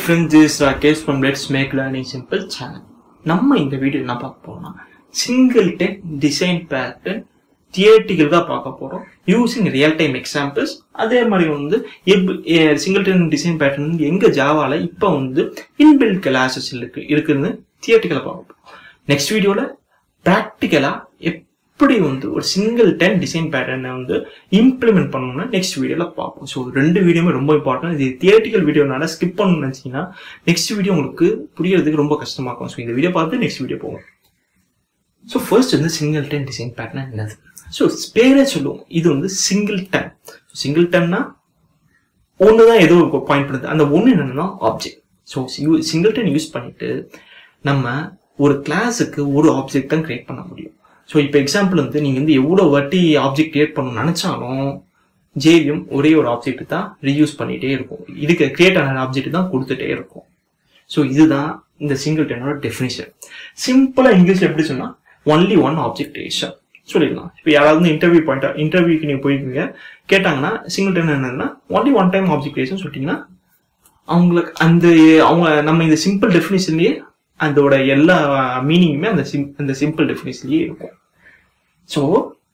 friends is Rakesh from let's make learning simple channel நம்ம இந்த video என்ன பார்க்க போறோம்னா சிங்கிள் டென் டிசைன் பேட்டர்ன் தியேட்டிக்கல் தான் பார்க்க போறோம் யூசிங் ரியல் டைம் எக்ஸாம்பிள்ஸ் அதே மாதிரி வந்து சிங்கிள் டென் டிசைன் பேட்டர்ன் வந்து எங்க ஜாவால இப்போ வந்து இன்பில்ட் கிளாஸஸ் இருக்கு இருக்குன்னு தியேட்டிக்கலா பார்க்க போறோம் நெக்ஸ்ட் வீடியோல ப்ராக்டிக்கலா எப்படி வந்து ஒரு சிங்கிள் டென் டிசைன் பேட்டர்னை வந்து இம்ப்ளிமெண்ட் பண்ணணும்னா நெக்ஸ்ட் வீடியோல பார்ப்போம் ஸோ ரெண்டு வீடியோமே ரொம்ப இம்பார்ட்டன்ட் இது தியேட்டிக்கல் வீடியோனால ஸ்கிப் பண்ணணும்னு நினைச்சீங்கன்னா நெக்ஸ்ட் வீடியோ உங்களுக்கு புரியறதுக்கு ரொம்ப கஷ்டமா இருக்கும் ஸோ இந்த வீடியோ பார்த்து நெக்ஸ்ட் வீடியோ போகும் ஸோ ஃபர்ஸ்ட் வந்து சிங்கிள் டென் டிசைன் பேட்டர்ன் என்னது ஸோ பேரே சொல்லுவோம் இது வந்து சிங்கிள் டன் சிங்கிள் டன்னா ஒன்று தான் ஏதோ பாயிண்ட் பண்ணுது அந்த ஒன்று என்னன்னா object so singleton use பண்ணிட்டு நம்ம ஒரு கிளாஸுக்கு ஒரு ஆப்ஜெக்ட் தான் கிரியேட் பண்ண முடியும் ஸோ இப்போ எக்ஸாம்பிள் வந்து நீங்கள் வந்து எவ்வளோ வாட்டி ஆப்ஜெக்ட் கிரியேட் பண்ணணும்னு நினச்சாலும் ஜேவிஎம் ஒரே ஒரு ஆப்ஜெக்ட் தான் ரீயூஸ் பண்ணிகிட்டே இருக்கும் இதுக்கு கிரியேட் ஆன ஆப்ஜெக்ட் தான் கொடுத்துட்டே இருக்கும் ஸோ இதுதான் இந்த சிங்கிள் டென்னோட டெஃபினிஷன் சிம்பிளாக இங்கிலீஷில் எப்படி சொன்னால் ஒன்லி ஒன் ஆப்ஜெக்ட் ரேஷன் சொல்லிடலாம் இப்போ யாராவது இன்டர்வியூ பாயிண்ட் இன்டர்வியூக்கு நீங்கள் போயிருக்கீங்க கேட்டாங்கன்னா சிங்கிள் டென் என்னன்னா only one time object creation சொல்லிட்டீங்கன்னா அவங்களுக்கு அந்த அவங்க நம்ம இந்த சிம்பிள் டெஃபினிஷன்லேயே அதோட எல்லா மீனிங்குமே அந்த சிம் அந்த சிம்பிள் டெஃபினிஷன்லேயே இருக்கும் ஸோ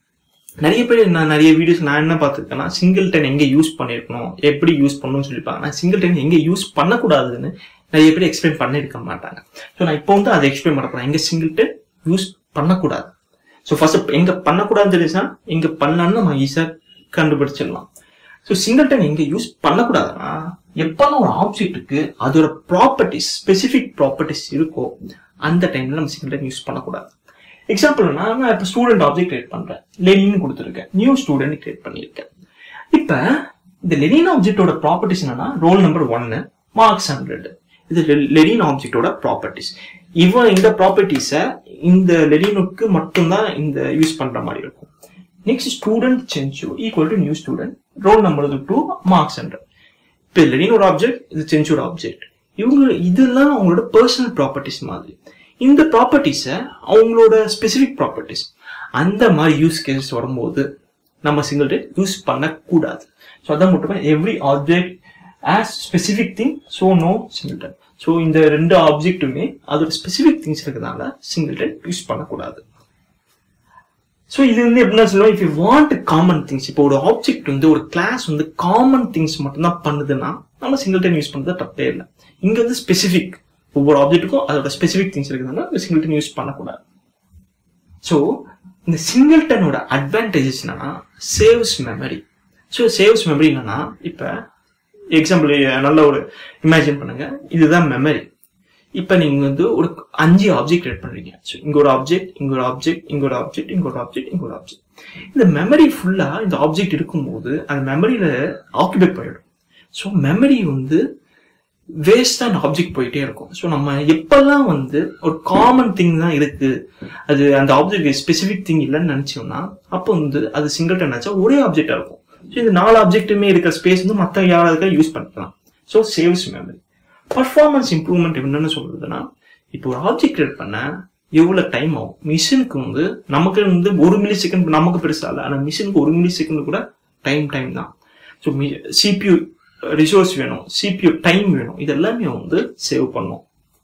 நிறைய பேர் நான் நிறைய வீடியோஸ் நான் என்ன பார்த்துருக்கேன்னா சிங்கிள் டென் எங்கே யூஸ் பண்ணியிருக்கணும் எப்படி யூஸ் பண்ணணும்னு சொல்லியிருப்பாங்க நான் சிங்கிள் டென் எங்கே யூஸ் பண்ணக்கூடாதுன்னு நிறைய பேர் எக்ஸ்பிளைன் பண்ணியிருக்க மாட்டாங்க ஸோ நான் இப்போ வந்து அதை எக்ஸ்பிளைன் பண்ண போகிறேன் எங்கே சிங்கிள் டென் யூஸ் பண்ணக்கூடாது ஸோ ஃபர்ஸ்ட் எங்கே பண்ணக்கூடாதுன்னு தெரிஞ்சுன்னா எங்கே பண்ணலான்னு நம்ம ஈஸியாக கண்டுபிடிச்சிடலாம் ஸோ சிங்கிள் டென் எங்கே யூஸ் பண்ணக்கூடாதுன்னா எப்போல்லாம் ஒரு ஆப்ஜெக்ட்டுக்கு அதோட ப்ராப்பர்ட்டிஸ் ஸ்பெசிஃபிக் ப்ராப்பர்ட்டிஸ் இருக்கோ அந்த டைம்ல நம்ம சிங்கிள் டென் யூஸ் பண்ணக்கூடாது எக்ஸாம்பிள் நான் இப்போ ஸ்டூடெண்ட் ஆப்ஜெக்ட் கிரியேட் பண்றேன் லெனின்னு கொடுத்துருக்கேன் நியூ ஸ்டூடெண்ட் கிரியேட் பண்ணியிருக்கேன் இப்போ இந்த லெனின் ஆப்ஜெக்டோட ப்ராப்பர்ட்டிஸ் என்னன்னா ரோல் நம்பர் ஒன்னு மார்க்ஸ் ஹண்ட்ரட் இது லெனின் ஆப்ஜெக்டோட ப்ராப்பர்ட்டிஸ் இவன் இந்த ப்ராப்பர்ட்டிஸை இந்த லெனினுக்கு மட்டும்தான் இந்த யூஸ் பண்ற மாதிரி இருக்கும் நெக்ஸ்ட் ஸ்டூடெண்ட் சென்ச்சு equal to new student roll number two marks hundred இப்போ லெனின் ஒரு ஆப்ஜெக்ட் இது சென்ச்சூர் ஆப்ஜெக்ட் இவங்க இதெல்லாம் அவங்களோட பர்சனல் ப்ராப்பர்ட்டிஸ் மாதிரி இந்த ப்ராப்பர்ட்டிஸை அவங்களோட ஸ்பெசிஃபிக் ப்ராப்பர்ட்டிஸ் அந்த மாதிரி யூஸ் கேசஸ் வரும்போது நம்ம சிங்கிள் டேட் யூஸ் பண்ணக்கூடாது ஸோ அதான் மட்டுமே every object as specific thing so no singleton so இந்த ரெண்டு ஆப்ஜெக்ட்டுமே அதோட ஸ்பெசிஃபிக் திங்ஸ் இருக்கிறதுனால சிங்கிள் டென் யூஸ் பண்ணக்கூடாது ஸோ இது வந்து எப்படின்னா சொல்லுவோம் if you want common things இப்போ ஒரு ஆப்ஜெக்ட் வந்து ஒரு கிளாஸ் வந்து காமன் திங்ஸ் மட்டும்தான் பண்ணுதுன்னா நம்ம சிங்கிள் டென் யூஸ் பண்ணுறது தப்பே இல்லை இங்கே வந்து ஸ்பெசிஃபிக் ஒவ்வொரு ஆப்ஜெக்ட்டுக்கும் அதோட ஸ்பெசிஃபிக் திங்ஸ் இருக்குதுன்னா சிங்கிள் டென் யூஸ் பண்ணக்கூடாது ஸோ இந்த சிங்கிள் டென்னோட அட்வான்டேஜஸ் என்னன்னா saves memory so saves memory என்னன்னா இப்போ எக்ஸாம்பிள் நல்ல ஒரு இமேஜின் பண்ணுங்க இதுதான் மெமரி இப்போ நீங்கள் வந்து ஒரு அஞ்சு ஆப்ஜெக்ட் கிரியேட் பண்ணுறீங்க ஸோ இங்கே ஒரு ஆப்ஜெக்ட் இங்கே ஒரு ஆப்ஜெக்ட் இங்கே ஒரு ஆப்ஜெக்ட் இங்கே ஒரு ஆப்ஜெக்ட் இங்கே ஒரு ஆப்ஜெக்ட் இந்த மெமரி ஃபுல்லாக இந்த ஆப்ஜெக்ட் இருக்கும்போது அந்த மெமரியில் ஆக்குபை போயிடும் ஸோ மெமரி வந்து வேஸ்ட் அந்த ஆப்ஜெக்ட் போயிட்டே இருக்கும் ஸோ நம்ம எப்பெல்லாம் வந்து ஒரு காமன் திங் தான் இருக்கு அது அந்த ஆப்ஜெக்ட் ஸ்பெசிஃபிக் திங் இல்லைன்னு நினைச்சோம்னா அப்போ வந்து அது சிங்கிள் டன் ஆச்சா ஒரே ஆப்ஜெக்டா இருக்கும் ஸோ இந்த நாலு ஆப்ஜெக்ட்டுமே இருக்கிற ஸ்பேஸ் வந்து மற்ற யாராவதுக்காக யூஸ் பண்ணிக்கலாம் so saves memory performance improvement என்னன்னு சொல்றதுன்னா இப்போ ஒரு ஆப்ஜெக்ட் கிரியேட் பண்ண எவ்வளோ டைம் ஆகும் மிஷினுக்கு வந்து நமக்கு வந்து ஒரு மில்லி செகண்ட் நமக்கு பெருசா இல்லை ஆனால் மிஷினுக்கு ஒரு மில்லி செகண்ட் கூட டைம் டைம் தான் ஸோ சிபியூ ரிசோர்ஸ் வேணும் சிபியூ டைம் வேணும் இது எல்லாமே வந்து சேவ் பண்ணும்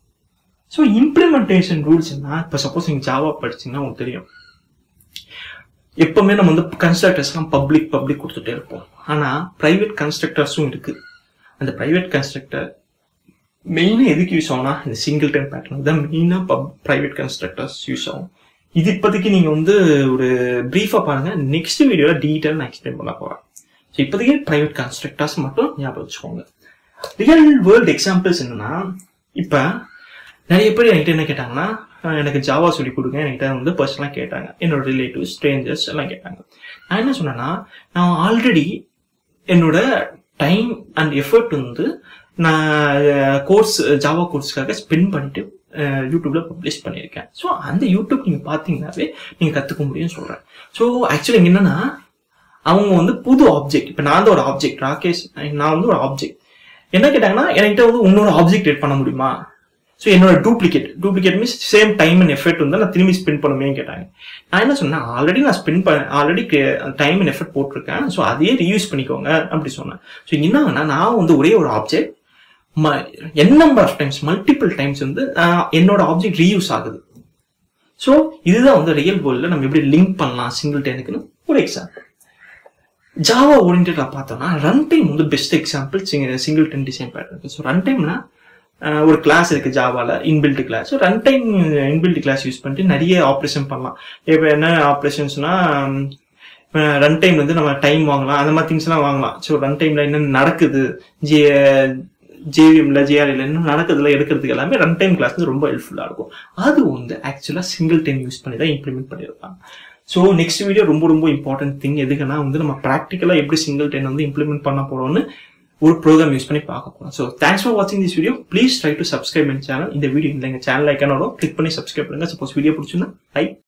ஸோ இம்ப்ளிமெண்டேஷன் ரூல்ஸ் என்ன இப்போ சப்போஸ் நீங்கள் ஜாவா படிச்சீங்கன்னா உங்களுக்கு தெரியும் எப்பவுமே நம்ம வந்து கன்ஸ்ட்ரக்டர்ஸ்லாம் பப்ளிக் பப்ளிக் கொடுத்துட்டே இருப்போம் ஆனால் ப்ரைவேட் கன்ஸ்ட்ரக்டர்ஸும் இருக்கு அந்த ப்ரைவேட் கன்ஸ்ட்ரக்டர் மெயினாக எதுக்கு யூஸ் ஆகும்னா இந்த சிங்கிள் டைம் பேட்டர்ன் தான் மெயினாக பப் ப்ரைவேட் கன்ஸ்ட்ரக்டர்ஸ் யூஸ் ஆகும் இது இப்போதைக்கு நீங்கள் வந்து ஒரு ப்ரீஃபாக பாருங்க நெக்ஸ்ட் வீடியோவில் டீட்டெயில் நான் எக்ஸ்பிளைன் பண்ண போகிறேன் ஸோ இப்போதைக்கு ப்ரைவேட் கன்ஸ்ட்ரக்டர்ஸ் மட்டும் ஞாபகம் வச்சுக்கோங்க ரியல் வேர்ல்டு எக்ஸாம்பிள்ஸ் என்னன்னா இப்போ நிறைய பேர் என்கிட்ட என்ன கேட்டாங்கன்னா எனக்கு ஜாவா சொல்லி கொடுங்க என்கிட்ட வந்து பர்சனலாக கேட்டாங்க என்னோட ரிலேட்டிவ் ஸ்ட்ரேஞ்சர்ஸ் எல்லாம் கேட்டாங்க நான் என்ன சொன்னேன்னா நான் ஆல்ரெடி என்னோட டைம் அண்ட் எஃபர்ட் வந்து நான் கோர்ஸ் ஜாவா கோர்ஸ்க்காக ஸ்பெண்ட் பண்ணிட்டு யூடியூப்ல பப்ளிஷ் பண்ணியிருக்கேன் ஸோ அந்த யூடியூப் நீங்கள் பார்த்தீங்கன்னாவே நீங்கள் கற்றுக்க முடியும்னு சொல்கிறேன் ஸோ ஆக்சுவலி என்னன்னா அவங்க வந்து புது ஆப்ஜெக்ட் இப்போ நான் வந்து ஒரு ஆப்ஜெக்ட் ராகேஷ் நான் வந்து ஒரு ஆப்ஜெக்ட் என்ன கேட்டாங்கன்னா என்கிட்ட வந்து இன்னொரு ஆப்ஜெக்ட் கிரியேட் பண்ண முடியுமா ஸோ என்னோட duplicate duplicate means same time and effect வந்து நான் திரும்பி ஸ்பெண்ட் பண்ணுமேன்னு கேட்டாங்க நான் என்ன சொன்னேன் ஆல்ரெடி நான் ஸ்பெண்ட் பண்ண ஆல்ரெடி டைம் அண்ட் எஃபெக்ட் போட்டிருக்கேன் ஸோ அதையே ரீயூஸ் பண்ணிக்கோங்க அப்படி சொன்னேன் ஸோ என்னங்கன்னா நான் வந்து ஒரே ஒரு object N number of times multiple times வந்து ஆஹ், என்னோட ஆப்ஜெக்ட் ரீயூஸ் ஆகுது ஸோ இதுதான் வந்து ரியல் வேர்ல்டில் நம்ம எப்படி லிங்க் பண்ணலாம் சிங்கிள் டெனுக்குன்னு ஒரு எக்ஸாம்பிள் ஜாவா ஓரியன்டா பார்த்தோம்னா ரன் டைம் வந்து best example singleton design pattern so run டைம்னா ஒரு கிளாஸ் இருக்கு ஜாவால inbuilt class so run time inbuilt class use பண்ணிட்டு நிறைய ஆப்ரேஷன் பண்ணலாம் இப்போ என்ன ஆப்ரேஷன்ஸ்னா ரன் டைம்ல வந்து நம்ம டைம் வாங்கலாம் அந்த மாதிரி திங்ஸ்லாம் வாங்கலாம் ஸோ ரன் டைம்ல என்ன நடக்குது ஜே ஜேவிஎம்ல ஜேஆர்எல் என்ன நடக்குதுல எடுக்கிறதுக்கு எல்லாமே ரன் டைம் கிளாஸ் வந்து ரொம்ப ஹெல்ப்ஃபுல்லாக இருக்கும் அது வந்து ஆக்சுவலாக சிங்கிள் டைம் யூஸ் பண்ணி தான் இம்ப்ளிமெண்ட் பண்ணியிருப்பாங்க ஸோ நெக்ஸ்ட் வீடியோ ரொம்ப ரொம்ப இம்பார்ட்டன்ட் திங் எதுக்குன்னா வந்து நம்ம ப்ராக்டிக்கலாக எப்படி சிங்கிள் டைம் வந்து இம்ப்ளிமெண்ட் பண்ண போறோம்னு ஒரு ப்ரோக்ராம் யூஸ் பண்ணி பார்க்க போறோம் ஸோ தேங்க்ஸ் ஃபார் வாட்சிங் this video please try to subscribe என் சேனல் இந்த வீடியோ இல்லை எங்கள் சேனல் ஐக்கான வரும் கிளிக் பண்ணி சப்ஸ்கிரைப் பண்ணுங்க சப்போஸ் வீடியோ பிடிச்சுன்னா லைக்